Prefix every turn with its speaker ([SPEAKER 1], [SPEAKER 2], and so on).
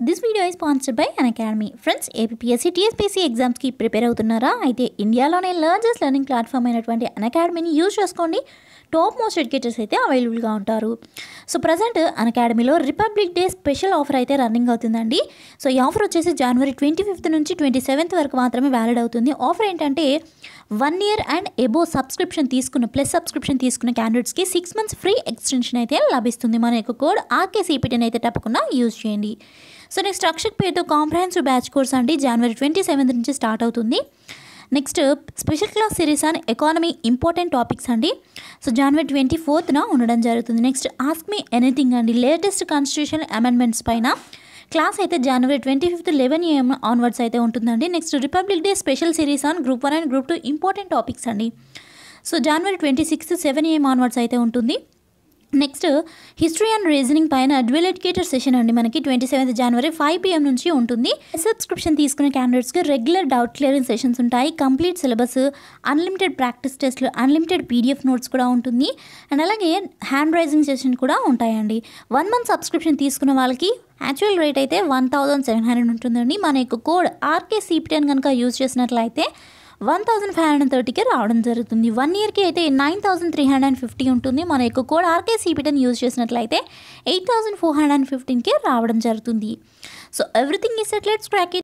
[SPEAKER 1] this video is sponsored by Unacademy friends APSC TSPC ఎగ్జామ్స్కి prepare అవుతున్నారా అయితే ఇండియాలోనే లార్జెస్ట్ లెర్నింగ్ ప్లాట్ఫామ్ అయినటువంటి అన్ అకాడమీని యూజ్ చేసుకోండి టాప్ మోస్ట్ ఎడ్యుకేటర్స్ అయితే అవైలబుల్గా ఉంటారు సో ప్రజెంట్ అన్ అకాడమీలో రిపబ్లిక్ డే స్పెషల్ ఆఫర్ అయితే రన్నింగ్ అవుతుందండి సో ఈ ఆఫర్ వచ్చేసి జనవరి ట్వంటీ ఫిఫ్త్ నుంచి ట్వంటీ సెవెంత్ వరకు మాత్రమే వ్యాలిడ్ అవుతుంది ఆఫర్ ఏంటంటే one year and above subscription తీసుకున్న ప్లస్ సబ్స్క్రిప్షన్ తీసుకున్న క్యాండిడేట్స్కి సిక్స్ మంత్స్ ఫ్రీ ఎక్స్టెన్షన్ అయితే లభిస్తుంది మన యొక్క కోడ్ ఆర్కే సిపిటీని అయితే తప్పకుండా యూజ్ చేయండి సో నెక్స్ట్ అక్షక్ పేరుతో కాంప్రహెన్సివ్ బ్యాచ్ కోర్స్ అండి జనవరి ట్వంటీ సెవెంత్ నుంచి స్టార్ట్ అవుతుంది next special class series and economy important topics అండి సో జనవరి ట్వంటీ ఫోర్త్న ఉండడం జరుగుతుంది నెక్స్ట్ ఆస్క్ మీ ఎనీథింగ్ అండి లేటెస్ట్ కాన్స్టిట్యూషన్ అమెండ్మెంట్స్ పైన క్లాస్ అయితే జనవరి twenty fifth eleven AM onwards అయితే ఉంటుందండి next Republic Day special series on group one and group two important topics అండి సో జనవరి twenty sixth seven AM onwards అయితే ఉంటుంది నెక్స్ట్ హిస్టరీ అండ్ రీజనింగ్ పైన డ్యూయల్ ఎడ్యుకేటర్ సెషన్ అండి మనకి twenty seventh జనవరి ఫైవ్ పిఎం నుంచి ఉంటుంది సబ్స్క్రిప్షన్ తీసుకునే క్యాండిడేట్స్కి రెగ్యులర్ డౌట్ క్లియరింగ్ సెషన్స్ ఉంటాయి కంప్లీట్ సిలబస్ అన్లిమిటెడ్ ప్రాక్టీస్ టెస్ట్లు అన్లిమిటెడ్ పీడిఎఫ్ నోట్స్ కూడా ఉంటుంది అండ్ అలాగే హ్యాండ్ రైజింగ్ సెషన్ కూడా ఉంటాయండి వన్ మంత్ సబ్స్క్రిప్షన్ తీసుకున్న వాళ్ళకి యాక్చువల్ రేట్ అయితే వన్ థౌజండ్ సెవెన్ హండ్రెడ్ ఉంటుందండి మన యొక్క కోడ్ ఆర్కే సిపిటెన్ కనుక యూజ్ చేసినట్లయితే వన్ థౌసండ్ ఫైవ్ హండ్రెడ్ థర్టీకి రావడం జరుగుతుంది వన్ ఇయర్కి అయితే nine thousand three hundred and fifty ఉంటుంది మన యొక్క కోడ్ ఆర్కే సిపిటన్ యూజ్ చేసినట్లయితే eight thousand four hundred and ఫిఫ్టీన్కి రావడం జరుగుతుంది సో ఎవ్రీథింగ్ ఈ సెట్ లెట్స్ క్రాక్